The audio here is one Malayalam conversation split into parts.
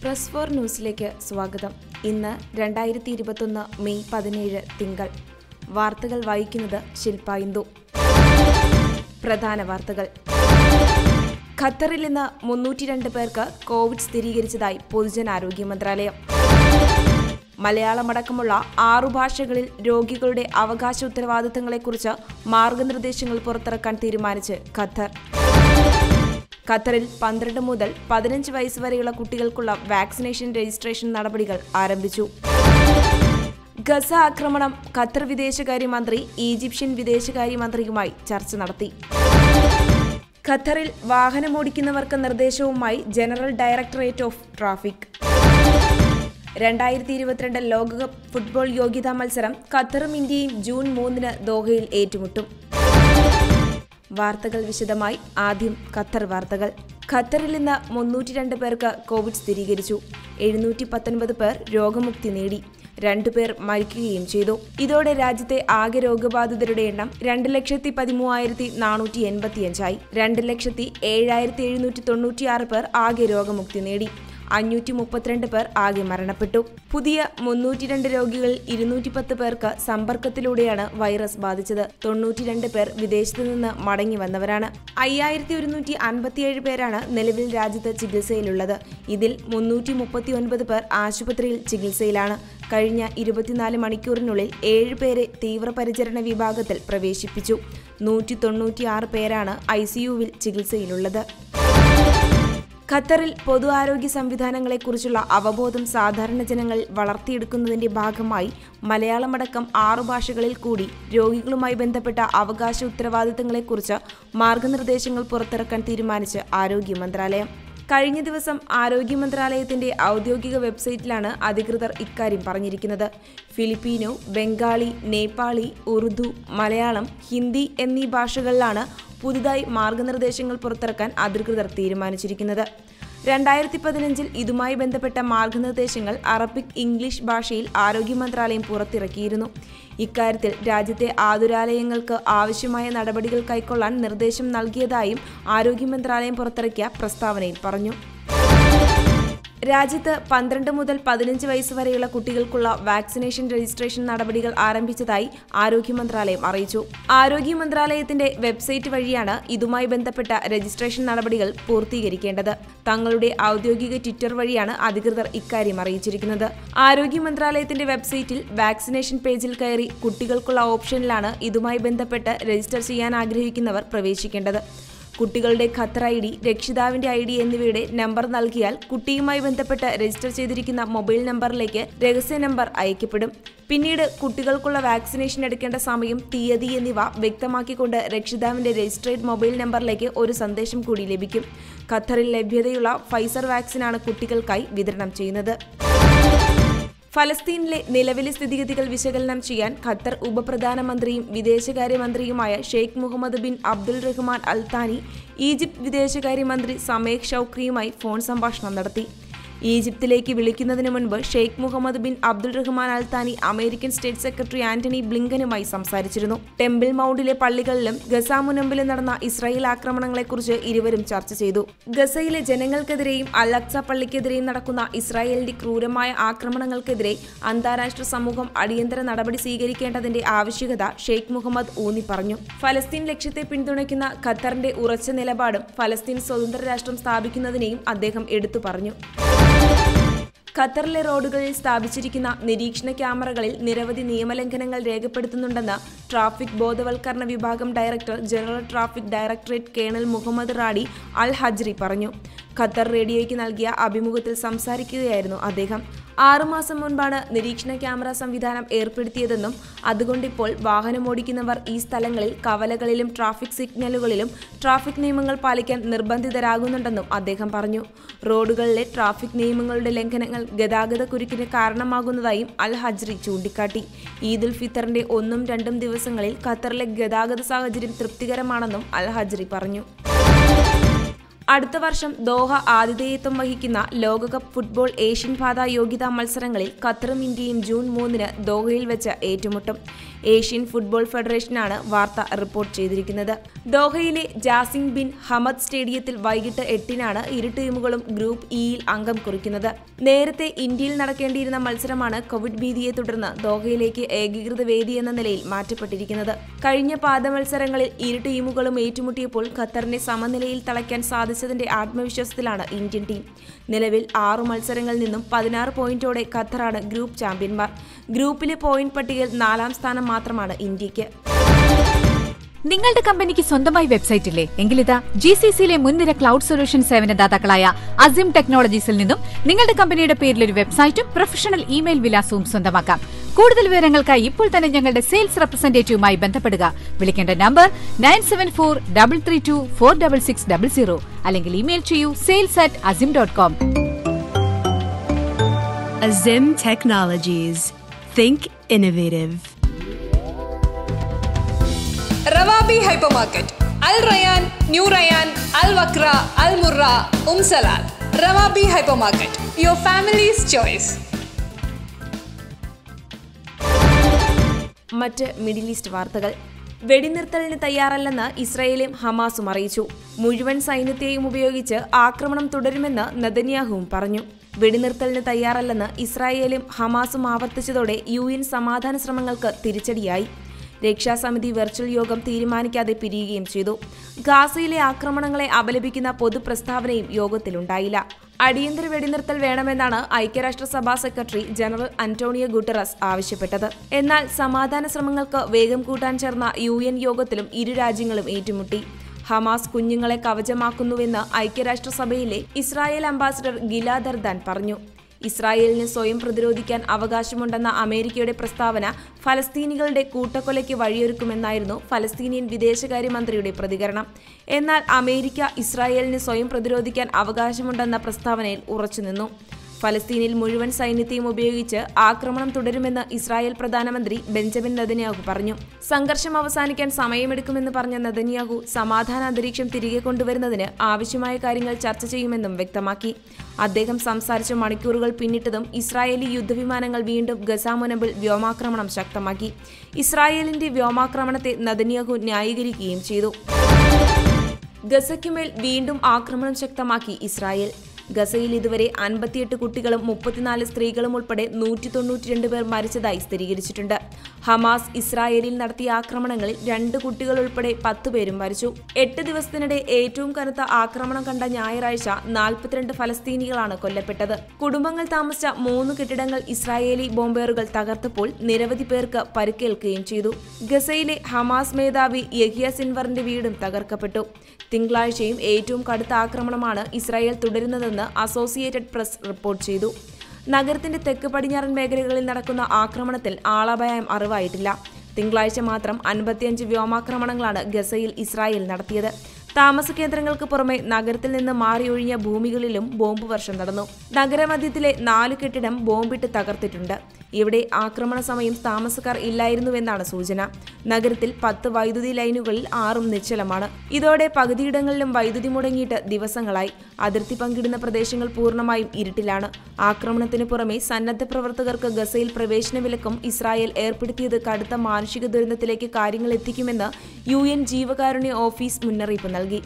പ്രസ് ഫോർ ന്യൂസിലേക്ക് സ്വാഗതം ഇന്ന് രണ്ടായിരത്തി ഇരുപത്തൊന്ന് മെയ് പതിനേഴ് തിങ്കൾ വാർത്തകൾ വായിക്കുന്നത് ശില്പ ഇന്ദു പ്രധാന വാർത്തകൾ ഖത്തറിൽ ഇന്ന് മുന്നൂറ്റി രണ്ട് പേർക്ക് കോവിഡ് സ്ഥിരീകരിച്ചതായി പൊതുജനാരോഗ്യ മന്ത്രാലയം മലയാളമടക്കമുള്ള ആറു ഭാഷകളിൽ രോഗികളുടെ അവകാശ ഉത്തരവാദിത്തങ്ങളെക്കുറിച്ച് മാർഗനിർദ്ദേശങ്ങൾ പുറത്തിറക്കാൻ തീരുമാനിച്ച് ഖത്തർ ഖത്തറിൽ പന്ത്രണ്ട് മുതൽ പതിനഞ്ച് വയസ്സ് വരെയുള്ള കുട്ടികൾക്കുള്ള വാക്സിനേഷൻ രജിസ്ട്രേഷൻ നടപടികൾ ആരംഭിച്ചു ഗസ ആക്രമണം ഖത്തർ വിദേശകാര്യമന്ത്രി ഈജിപ്ഷ്യൻ വിദേശകാര്യമന്ത്രിയുമായി ചർച്ച നടത്തി ഖത്തറിൽ വാഹനമോടിക്കുന്നവർക്ക് നിർദ്ദേശവുമായി ജനറൽ ഡയറക്ടറേറ്റ് ഓഫ് ട്രാഫിക് രണ്ടായിരത്തി ഇരുപത്തിരണ്ട് ലോകകപ്പ് ഫുട്ബോൾ യോഗ്യതാ മത്സരം ഖത്തറും ഇന്ത്യയും ജൂൺ മൂന്നിന് ദോഹയിൽ ഏറ്റുമുട്ടും വാർത്തകൾ വിശദമായി ആദ്യം ഖത്തർ വാർത്തകൾ ഖത്തറിൽ ഇന്ന് മുന്നൂറ്റി രണ്ട് പേർക്ക് കോവിഡ് സ്ഥിരീകരിച്ചു എഴുന്നൂറ്റി പത്തൊൻപത് പേർ രോഗമുക്തി നേടി രണ്ടുപേർ മരിക്കുകയും ചെയ്തു ഇതോടെ രാജ്യത്തെ ആകെ രോഗബാധിതരുടെ എണ്ണം രണ്ട് ലക്ഷത്തി പതിമൂവായിരത്തി നാനൂറ്റി എൺപത്തിയഞ്ചായി രണ്ട് ലക്ഷത്തി ഏഴായിരത്തി എഴുന്നൂറ്റി തൊണ്ണൂറ്റിയാറ് പേർ ആകെ രോഗമുക്തി നേടി അഞ്ഞൂറ്റി മുപ്പത്തിരണ്ട് പേർ ആകെ മരണപ്പെട്ടു പുതിയ മുന്നൂറ്റി രണ്ട് രോഗികളിൽ ഇരുന്നൂറ്റി പത്ത് പേർക്ക് സമ്പർക്കത്തിലൂടെയാണ് വൈറസ് ബാധിച്ചത് തൊണ്ണൂറ്റിരണ്ട് പേർ വിദേശത്തു നിന്ന് മടങ്ങി വന്നവരാണ് അയ്യായിരത്തി ഒരുന്നൂറ്റി അൻപത്തിയേഴ് പേരാണ് നിലവിൽ രാജ്യത്ത് ചികിത്സയിലുള്ളത് ഇതിൽ മുന്നൂറ്റി മുപ്പത്തി ഒൻപത് പേർ ആശുപത്രിയിൽ ചികിത്സയിലാണ് കഴിഞ്ഞ ഇരുപത്തിനാല് മണിക്കൂറിനുള്ളിൽ ഏഴ് പേരെ തീവ്രപരിചരണ വിഭാഗത്തിൽ പ്രവേശിപ്പിച്ചു നൂറ്റി തൊണ്ണൂറ്റിയാറ് പേരാണ് ഐ സിയുവിൽ ചികിത്സയിലുള്ളത് ഖത്തറിൽ പൊതു ആരോഗ്യ സംവിധാനങ്ങളെക്കുറിച്ചുള്ള അവബോധം സാധാരണ ജനങ്ങളിൽ വളർത്തിയെടുക്കുന്നതിന്റെ ഭാഗമായി മലയാളമടക്കം ആറു ഭാഷകളിൽ കൂടി രോഗികളുമായി ബന്ധപ്പെട്ട അവകാശ ഉത്തരവാദിത്തങ്ങളെക്കുറിച്ച് മാർഗനിർദ്ദേശങ്ങൾ പുറത്തിറക്കാൻ തീരുമാനിച്ച് ആരോഗ്യ മന്ത്രാലയം കഴിഞ്ഞ ദിവസം ആരോഗ്യ മന്ത്രാലയത്തിന്റെ ഔദ്യോഗിക വെബ്സൈറ്റിലാണ് അധികൃതർ ഇക്കാര്യം പറഞ്ഞിരിക്കുന്നത് ഫിലിപ്പീനോ ബംഗാളി നേപ്പാളി ഉറുദു മലയാളം ഹിന്ദി എന്നീ ഭാഷകളിലാണ് പുതുതായി മാർഗനിർദ്ദേശങ്ങൾ പുറത്തിറക്കാൻ അധികൃതർ തീരുമാനിച്ചിരിക്കുന്നത് രണ്ടായിരത്തി പതിനഞ്ചിൽ ഇതുമായി ബന്ധപ്പെട്ട മാർഗനിർദ്ദേശങ്ങൾ അറബിക് ഇംഗ്ലീഷ് ഭാഷയിൽ ആരോഗ്യ മന്ത്രാലയം പുറത്തിറക്കിയിരുന്നു ഇക്കാര്യത്തിൽ രാജ്യത്തെ ആതുരാലയങ്ങൾക്ക് ആവശ്യമായ നടപടികൾ കൈക്കൊള്ളാൻ നിർദ്ദേശം നൽകിയതായും ആരോഗ്യ മന്ത്രാലയം പുറത്തിറക്കിയ പ്രസ്താവനയിൽ പറഞ്ഞു രാജ്യത്ത് പന്ത്രണ്ട് മുതൽ പതിനഞ്ച് വയസ്സ് വരെയുള്ള കുട്ടികൾക്കുള്ള വാക്സിനേഷൻ രജിസ്ട്രേഷൻ നടപടികൾ ആരംഭിച്ചതായി ആരോഗ്യ മന്ത്രാലയം അറിയിച്ചു ആരോഗ്യ മന്ത്രാലയത്തിന്റെ വെബ്സൈറ്റ് വഴിയാണ് ഇതുമായി ബന്ധപ്പെട്ട രജിസ്ട്രേഷൻ നടപടികൾ പൂർത്തീകരിക്കേണ്ടത് തങ്ങളുടെ ഔദ്യോഗിക ട്വിറ്റർ വഴിയാണ് അധികൃതർ ഇക്കാര്യം അറിയിച്ചിരിക്കുന്നത് ആരോഗ്യ മന്ത്രാലയത്തിന്റെ വെബ്സൈറ്റിൽ വാക്സിനേഷൻ പേജിൽ കയറി കുട്ടികൾക്കുള്ള ഓപ്ഷനിലാണ് ഇതുമായി ബന്ധപ്പെട്ട് രജിസ്റ്റർ ചെയ്യാൻ ആഗ്രഹിക്കുന്നവർ പ്രവേശിക്കേണ്ടത് കുട്ടികളുടെ ഖത്തർ ഐ ഡി രക്ഷിതാവിന്റെ ഐ ഡി എന്നിവയുടെ നമ്പർ നൽകിയാൽ കുട്ടിയുമായി ബന്ധപ്പെട്ട് രജിസ്റ്റർ ചെയ്തിരിക്കുന്ന മൊബൈൽ നമ്പറിലേക്ക് രഹസ്യ നമ്പർ അയക്കപ്പെടും പിന്നീട് കുട്ടികൾക്കുള്ള വാക്സിനേഷൻ എടുക്കേണ്ട സമയം തീയതി എന്നിവ വ്യക്തമാക്കിക്കൊണ്ട് രക്ഷിതാവിന്റെ രജിസ്ട്രേഡ് മൊബൈൽ നമ്പറിലേക്ക് ഒരു സന്ദേശം കൂടി ലഭിക്കും ഖത്തറിൽ ലഭ്യതയുള്ള ഫൈസർ വാക്സിനാണ് കുട്ടികൾക്കായി വിതരണം ചെയ്യുന്നത് ഫലസ്തീനിലെ നിലവിലെ സ്ഥിതിഗതികൾ വിശകലനം ചെയ്യാൻ ഖത്തർ ഉപപ്രധാനമന്ത്രിയും വിദേശകാര്യമന്ത്രിയുമായ Sheikh Mohammed bin Abdul Rahman Al Thani Egypt വിദേശകാര്യമന്ത്രി സമേഖ് ഷൌക്രിയുമായി ഫോൺ സംഭാഷണം നടത്തി ഈജിപ്തിലേക്ക് വിളിക്കുന്നതിന് മുൻപ് Sheikh Mohammed bin Abdul Rahman Al Thani American state secretary Antony ബ്ലിങ്കനുമായി സംസാരിച്ചിരുന്നു ടെമ്പിൾ മൗണ്ടിലെ പള്ളികളിലും ഗസ മുനമ്പിലും നടന്ന ഇസ്രായേൽ ആക്രമണങ്ങളെക്കുറിച്ച് ഇരുവരും ചർച്ച ചെയ്തു ഗസയിലെ ജനങ്ങൾക്കെതിരെയും അൽ അക്സ പള്ളിക്കെതിരെയും നടക്കുന്ന ഇസ്രായേലിന്റെ ക്രൂരമായ ആക്രമണങ്ങൾക്കെതിരെ അന്താരാഷ്ട്ര സമൂഹം അടിയന്തര നടപടി സ്വീകരിക്കേണ്ടതിന്റെ ആവശ്യകത ഷെയ്ഖ് മുഹമ്മദ് ഊന്നി പറഞ്ഞു ഫലസ്തീൻ ലക്ഷ്യത്തെ പിന്തുണയ്ക്കുന്ന ഖത്തറിന്റെ ഉറച്ച നിലപാടും ഫലസ്തീൻ സ്വതന്ത്ര രാഷ്ട്രം സ്ഥാപിക്കുന്നതിനെയും അദ്ദേഹം എടുത്തു പറഞ്ഞു ഖത്തറിലെ റോഡുകളിൽ സ്ഥാപിച്ചിരിക്കുന്ന നിരീക്ഷണ ക്യാമറകളിൽ നിരവധി നിയമലംഘനങ്ങൾ രേഖപ്പെടുത്തുന്നുണ്ടെന്ന് ട്രാഫിക് ബോധവൽക്കരണ വിഭാഗം director general traffic directorate colonel Mohammed Radi Al Hajri പറഞ്ഞു ഖത്തർ റേഡിയോയ്ക്ക് നൽകിയ അഭിമുഖത്തിൽ സംസാരിക്കുകയായിരുന്നു അദ്ദേഹം ആറുമാസം മുൻപാണ് നിരീക്ഷണ ക്യാമറ സംവിധാനം ഏർപ്പെടുത്തിയതെന്നും അതുകൊണ്ടിപ്പോൾ വാഹനമോടിക്കുന്നവർ ഈ സ്ഥലങ്ങളിൽ കവലകളിലും ട്രാഫിക് സിഗ്നലുകളിലും ട്രാഫിക് നിയമങ്ങൾ പാലിക്കാൻ നിർബന്ധിതരാകുന്നുണ്ടെന്നും അദ്ദേഹം പറഞ്ഞു റോഡുകളിലെ ട്രാഫിക് നിയമങ്ങളുടെ ലംഘനങ്ങൾ ഗതാഗത കുരുക്കിന് കാരണമാകുന്നതായും അൽ ഹജ്രി ചൂണ്ടിക്കാട്ടി ഈദുൽ ഫിത്തറിന്റെ ഒന്നും രണ്ടും ദിവസങ്ങളിൽ ഖത്തറിലെ ഗതാഗത സാഹചര്യം തൃപ്തികരമാണെന്നും അൽ ഹജ്രി പറഞ്ഞു അടുത്ത വർഷം ദോഹ ആതിഥേയത്വം വഹിക്കുന്ന ലോകകപ്പ് ഫുട്ബോൾ ഏഷ്യൻ പാത യോഗ്യതാ മത്സരങ്ങളിൽ ഖത്തറും ഇന്ത്യയും ജൂൺ മൂന്നിന് ദോഹയിൽ വെച്ച് ഏറ്റുമുട്ടും ഏഷ്യൻ ഫുട്ബോൾ ഫെഡറേഷനാണ് വാർത്ത റിപ്പോർട്ട് ചെയ്തിരിക്കുന്നത് ദോഹയിലെ ജാസിം ബിൻ ഹമദ് സ്റ്റേഡിയത്തിൽ വൈകിട്ട് എട്ടിനാണ് ഇരു ടീമുകളും ഗ്രൂപ്പ് ഇയിൽ അംഗം കുറിക്കുന്നത് നേരത്തെ ഇന്ത്യയിൽ നടക്കേണ്ടിയിരുന്ന മത്സരമാണ് കോവിഡ് ഭീതിയെ തുടർന്ന് ദോഹയിലേക്ക് ഏകീകൃത വേദി എന്ന നിലയിൽ മാറ്റപ്പെട്ടിരിക്കുന്നത് കഴിഞ്ഞ പാദ മത്സരങ്ങളിൽ ഇരു ടീമുകളും ഏറ്റുമുട്ടിയപ്പോൾ ഖത്തറിനെ സമനിലയിൽ തളയ്ക്കാൻ സാധിച്ചതിന്റെ ആത്മവിശ്വാസത്തിലാണ് ഇന്ത്യൻ ടീം നിലവിൽ ആറു മത്സരങ്ങളിൽ നിന്നും പതിനാറ് പോയിന്റോടെ ഖത്തറാണ് ഗ്രൂപ്പ് ചാമ്പ്യന്മാർ ഗ്രൂപ്പിലെ പോയിന്റ് പട്ടികയിൽ നാലാം സ്ഥാനം മാത്രമാണ് ഇന്ത്യക്ക് നിങ്ങളുടെ കമ്പനിക്ക് സ്വന്തമായി വെബ്സൈറ്റ് ഇല്ലേ എങ്കിലിതാ ജി സി സിയിലെ മുൻനിര ക്ലൗഡ് സൊല്യൂഷൻ സേവനദാതാക്കളായ അസിം ടെക്നോളജീസിൽ നിന്നും നിങ്ങളുടെ കമ്പനിയുടെ പേരിൽ ഒരു വെബ്സൈറ്റും പ്രൊഫഷണൽ ഇമെയിൽ വിലാസവും സ്വന്തമാക്കാം കൂടുതൽ വിവരങ്ങൾക്കായി ഇപ്പോൾ തന്നെ ഞങ്ങളുടെ സെയിൽസ് റെപ്രസെന്റേറ്റീവുമായി ബന്ധപ്പെടുക വിളിക്കേണ്ട number nine seven four double three two four double six double zero അല്ലെങ്കിൽ ഇമെയിൽ ചെയ്യൂ sales at Azim dot com Azim Technologies. Think innovative. Rawabi hypermarket Al Rayyan New Rayyan Al Wakra Al Murra Umm Salal Rawabi hypermarket your family's choice മറ്റ് മിഡിൽ ഈസ്റ്റ് വാർത്തകൾ വെടിനിർത്തലിന് തയ്യാറല്ലെന്ന് ഇസ്രായേലും ഹമാസും അറിയിച്ചു മുഴുവൻ സൈന്യത്തെയും ഉപയോഗിച്ച് ആക്രമണം തുടരുമെന്ന് നദന്യാഹുവും പറഞ്ഞു വെടിനിർത്തലിന് തയ്യാറല്ലെന്ന് ഇസ്രായേലും ഹമാസും ആവർത്തിച്ചതോടെ യു എൻ സമാധാന ശ്രമങ്ങൾക്ക് തിരിച്ചടിയായി രക്ഷാസമിതി വെർച്വൽ യോഗം തീരുമാനിക്കാതെ പിരിയുകയും ചെയ്തു ഗാസയിലെ ആക്രമണങ്ങളെ അപലപിക്കുന്ന പൊതുപ്രസ്താവനയും യോഗത്തിലുണ്ടായില്ല അടിയന്തര വെടിനിർത്തൽ വേണമെന്നാണ് ഐക്യരാഷ്ട്രസഭാ സെക്രട്ടറി ജനറൽ അന്റോണിയോ ഗുട്ടറസ് ആവശ്യപ്പെട്ടത് എന്നാൽ സമാധാന ശ്രമങ്ങൾക്ക് വേഗം കൂട്ടാൻ ചേർന്ന യു എൻ യോഗത്തിലും ഇരു രാജ്യങ്ങളും ഏറ്റുമുട്ടി ഹമാസ് കുഞ്ഞുങ്ങളെ കവചമാക്കുന്നുവെന്ന് ഐക്യരാഷ്ട്രസഭയിലെ ഇസ്രായേൽ അംബാസിഡർ ഗിലാദ് അർദാൻ പറഞ്ഞു ഇസ്രായേലിന് സ്വയം പ്രതിരോധിക്കാൻ അവകാശമുണ്ടെന്ന അമേരിക്കയുടെ പ്രസ്താവന ഫലസ്തീനികളുടെ കൂട്ടക്കൊലയ്ക്ക് വഴിയൊരുക്കുമെന്നായിരുന്നു ഫലസ്തീനിയൻ വിദേശകാര്യമന്ത്രിയുടെ പ്രതികരണം എന്നാൽ അമേരിക്ക ഇസ്രായേലിന് സ്വയം പ്രതിരോധിക്കാൻ അവകാശമുണ്ടെന്ന പ്രസ്താവനയിൽ ഉറച്ചുനിന്നു ഫലസ്തീനിൽ മുഴുവൻ സൈന്യത്തെയും ഉപയോഗിച്ച് ആക്രമണം തുടരുമെന്ന് ഇസ്രായേൽ പ്രധാനമന്ത്രി ബെഞ്ചമിൻ നെതന്യാഹു പറഞ്ഞു സംഘർഷം അവസാനിക്കാൻ സമയമെടുക്കുമെന്ന് പറഞ്ഞ നെതന്യാഹു സമാധാന അന്തരീക്ഷം തിരികെ കൊണ്ടുവരുന്നതിന് ആവശ്യമായ കാര്യങ്ങൾ ചർച്ച ചെയ്യുമെന്നും വ്യക്തമാക്കി അദ്ദേഹം സംസാരിച്ച മണിക്കൂറുകൾ പിന്നിട്ടതും ഇസ്രായേലി യുദ്ധവിമാനങ്ങൾ വീണ്ടും ഗസ മുനമ്പിൽ വ്യോമാക്രമണം ശക്തമാക്കി ഇസ്രായേലിന്റെ വ്യോമാക്രമണത്തെ നെതന്യാഹു ന്യായീകരിക്കുകയും ചെയ്തു ഗസയ്ക്കുമേൽ വീണ്ടും ആക്രമണം ശക്തമാക്കി ഇസ്രായേൽ ഗസയിൽ ഇതുവരെ അൻപത്തിയെട്ട് കുട്ടികളും മുപ്പത്തിനാല് സ്ത്രീകളും ഉൾപ്പെടെ നൂറ്റി തൊണ്ണൂറ്റിരണ്ട് പേർ മരിച്ചതായി സ്ഥിരീകരിച്ചിട്ടുണ്ട് ഹമാസ് ഇസ്രായേലിൽ നടത്തിയ ആക്രമണങ്ങളിൽ രണ്ട് കുട്ടികൾ ഉൾപ്പെടെ പത്ത് പേരും മരിച്ചു എട്ട് ദിവസത്തിനിടെ ഏറ്റവും കനത്ത ആക്രമണം കണ്ട ഞായറാഴ്ച നാൽപ്പത്തിരണ്ട് ഫലസ്തീനികളാണ് കൊല്ലപ്പെട്ടത് കുടുംബങ്ങൾ താമസിച്ച മൂന്ന് കെട്ടിടങ്ങൾ ഇസ്രായേലി ബോംബേറുകൾ തകർത്തപ്പോൾ നിരവധി പേർക്ക് പരിക്കേൽക്കുകയും ചെയ്തു ഗസയിലെ ഹമാസ് മേധാവി യഹിയ സിൻവറിന്റെ വീടും തകർക്കപ്പെട്ടു തിങ്കളാഴ്ചയും ഏറ്റവും കടുത്ത ആക്രമണമാണ് ഇസ്രായേൽ തുടരുന്നതെന്ന് അസോസിയേറ്റഡ് പ്രസ് റിപ്പോർട്ട് ചെയ്തു നഗരത്തിന്റെ തെക്ക് പടിഞ്ഞാറൻ മേഖലകളിൽ നടക്കുന്ന ആക്രമണത്തിൽ ആളപായം അറിവായിട്ടില്ല തിങ്കളാഴ്ച മാത്രം അൻപത്തിയഞ്ച് വ്യോമാക്രമണങ്ങളാണ് ഗസയിൽ ഇസ്രായേൽ നടത്തിയത് താമസ കേന്ദ്രങ്ങൾക്ക് പുറമെ നഗരത്തിൽ നിന്ന് മാറിയൊഴിഞ്ഞ ഭൂമികളിലും ബോംബ് വർഷം നടന്നു നഗരമധ്യത്തിലെ നാല് കെട്ടിടം ബോംബിട്ട് തകർത്തിട്ടുണ്ട് ഇവിടെ ആക്രമണ സമയം താമസക്കാർ ഇല്ലായിരുന്നുവെന്നാണ് സൂചന നഗരത്തിൽ പത്ത് വൈദ്യുതി ലൈനുകളിൽ ആറും നിശ്ചലമാണ് ഇതോടെ പകുതിയിടങ്ങളിലും വൈദ്യുതി മുടങ്ങിയിട്ട് ദിവസങ്ങളായി അതിർത്തി പങ്കിടുന്ന പ്രദേശങ്ങൾ പൂർണ്ണമായും ഇരുട്ടിലാണ് ആക്രമണത്തിന് പുറമെ സന്നദ്ധ പ്രവർത്തകർക്ക് ഗസയിൽ പ്രവേശന വിലക്കും ഇസ്രായേൽ ഏർപ്പെടുത്തിയത് കടുത്ത മാനുഷിക ദുരന്തത്തിലേക്ക് കാര്യങ്ങൾ എത്തിക്കുമെന്ന് യു എൻ ജീവകാരുണ്യ ഓഫീസ് മുന്നറിയിപ്പ് നൽകി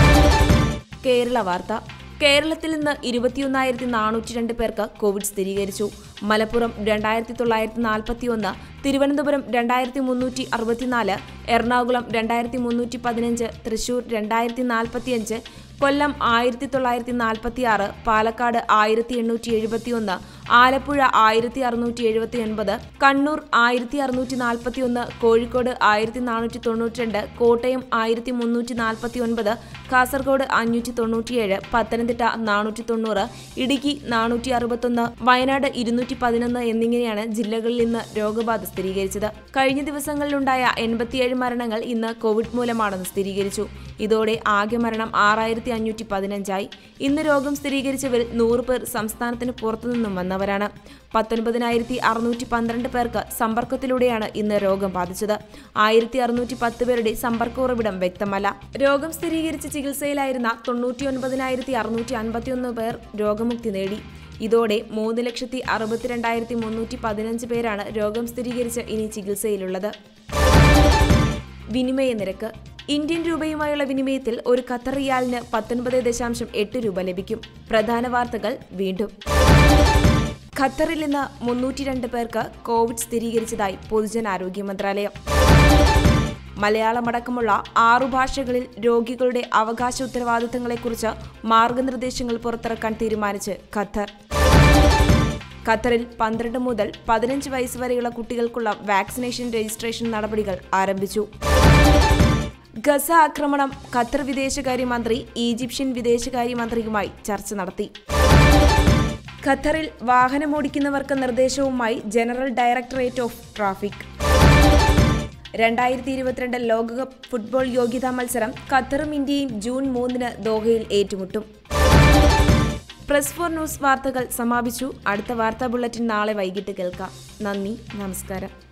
കേരള വാർത്ത കേരളത്തിൽ നിന്ന് ഇരുപത്തിയൊന്നായിരത്തി നാനൂറ്റി രണ്ട് പേർക്ക് കോവിഡ് സ്ഥിരീകരിച്ചു മലപ്പുറം രണ്ടായിരത്തി തൊള്ളായിരത്തി നാൽപ്പത്തി ഒന്ന് തിരുവനന്തപുരം രണ്ടായിരത്തി മുന്നൂറ്റി അറുപത്തിനാല് എറണാകുളം രണ്ടായിരത്തി മുന്നൂറ്റി പതിനഞ്ച് തൃശൂർ രണ്ടായിരത്തി നാൽപ്പത്തിയഞ്ച് കൊല്ലം ആയിരത്തി തൊള്ളായിരത്തി നാൽപ്പത്തി ആറ് പാലക്കാട് ആയിരത്തി എണ്ണൂറ്റി എഴുപത്തി ഒന്ന് ആലപ്പുഴ ആയിരത്തി അറുന്നൂറ്റി എഴുപത്തി ഒൻപത് കണ്ണൂർ ആയിരത്തി അറുന്നൂറ്റി നാൽപ്പത്തി ഒന്ന് കോഴിക്കോട് ആയിരത്തി നാനൂറ്റി തൊണ്ണൂറ്റി രണ്ട് കോട്ടയം ആയിരത്തി മുന്നൂറ്റി നാൽപ്പത്തി ഒൻപത് കാസർഗോഡ് അഞ്ഞൂറ്റി തൊണ്ണൂറ്റിയേഴ് പത്തനംതിട്ട നാനൂറ്റി തൊണ്ണൂറ് ഇടുക്കി നാനൂറ്റി അറുപത്തൊന്ന് വയനാട് ഇരുന്നൂറ്റി പതിനൊന്ന് എന്നിങ്ങനെയാണ് ജില്ലകളിൽ ഇന്ന് രോഗബാധ സ്ഥിരീകരിച്ചത് കഴിഞ്ഞ ദിവസങ്ങളിലുണ്ടായ എൺപത്തിയേഴ് മരണങ്ങൾ ഇന്ന് കോവിഡ് മൂലമാണെന്ന് സ്ഥിരീകരിച്ചു ഇതോടെ ആകെ മരണം ആറായിരത്തി അഞ്ഞൂറ്റി പതിനഞ്ചായി ഇന്ന് രോഗം സ്ഥിരീകരിച്ചവരിൽ നൂറ് പേർ സംസ്ഥാനത്തിന് പുറത്തുനിന്നും വന്നവരാണ് പത്തൊൻപതിനായിരത്തി അറുന്നൂറ്റി പന്ത്രണ്ട് പേർക്ക് സമ്പർക്കത്തിലൂടെയാണ് ഇന്ന് രോഗം ബാധിച്ചത് ആയിരത്തി അറുന്നൂറ്റി പത്ത് പേരുടെ സമ്പർക്ക ഉറവിടം വ്യക്തമല്ല രോഗം സ്ഥിരീകരിച്ച് ചികിത്സയിലായിരുന്ന തൊണ്ണൂറ്റി ഒൻപതിനായിരത്തി അറുന്നൂറ്റി അൻപത്തിയൊന്ന് പേർ രോഗമുക്തി നേടി ഇതോടെ മൂന്ന് ലക്ഷത്തി അറുപത്തിരണ്ടായിരത്തി മുന്നൂറ്റി പതിനഞ്ച് പേരാണ് രോഗം സ്ഥിരീകരിച്ച് ഇനി ചികിത്സയിലുള്ളത് വിനിമയ നിരക്ക് ഇന്ത്യൻ രൂപയുമായുള്ള വിനിമയത്തിൽ ഒരു ഖത്തർ റിയാലിന് പത്തൊൻപത് ദശാംശം എട്ട് രൂപ ലഭിക്കും പ്രധാന വാർത്തകൾ വീണ്ടും ഖത്തറിൽ നിന്ന് മുന്നൂറ്റി രണ്ട് പേർക്ക് കോവിഡ് സ്ഥിരീകരിച്ചതായി പൊതുജനാരോഗ്യ മന്ത്രാലയം മലയാളമടക്കമുള്ള ആറു ഭാഷകളിൽ രോഗികളുടെ അവകാശ ഉത്തരവാദിത്തങ്ങളെക്കുറിച്ച് മാർഗനിർദ്ദേശങ്ങൾ പുറത്തിറക്കാൻ തീരുമാനിച്ച് ഖത്തർ ഖത്തറിൽ പന്ത്രണ്ട് മുതൽ പതിനഞ്ച് വയസ്സ് വരെയുള്ള കുട്ടികൾക്കുള്ള വാക്സിനേഷൻ രജിസ്ട്രേഷൻ നടപടികൾ ആരംഭിച്ചു ഗസ ആക്രമണം ഖത്തർ വിദേശകാര്യമന്ത്രി ഈജിപ്ഷ്യൻ വിദേശകാര്യമന്ത്രിയുമായി ചർച്ച നടത്തി ഖത്തറിൽ വാഹനമോടിക്കുന്നവർക്ക് നിർദ്ദേശവുമായി ജനറൽ ഡയറക്ടറേറ്റ് ഓഫ് ട്രാഫിക് രണ്ടായിരത്തി ഇരുപത്തിരണ്ട് ലോകകപ്പ് ഫുട്ബോൾ യോഗ്യതാ മത്സരം ഖത്തറും ഇന്ത്യയും ജൂൺ മൂന്നിന് ദോഹയിൽ ഏറ്റുമുട്ടും പ്രസ് ഫോർ ന്യൂസ് വാർത്തകൾ സമാപിച്ചു അടുത്ത വാർത്താ ബുള്ളറ്റിൻ നാളെ വൈകിട്ട് കേൾക്കാം നന്ദി നമസ്കാരം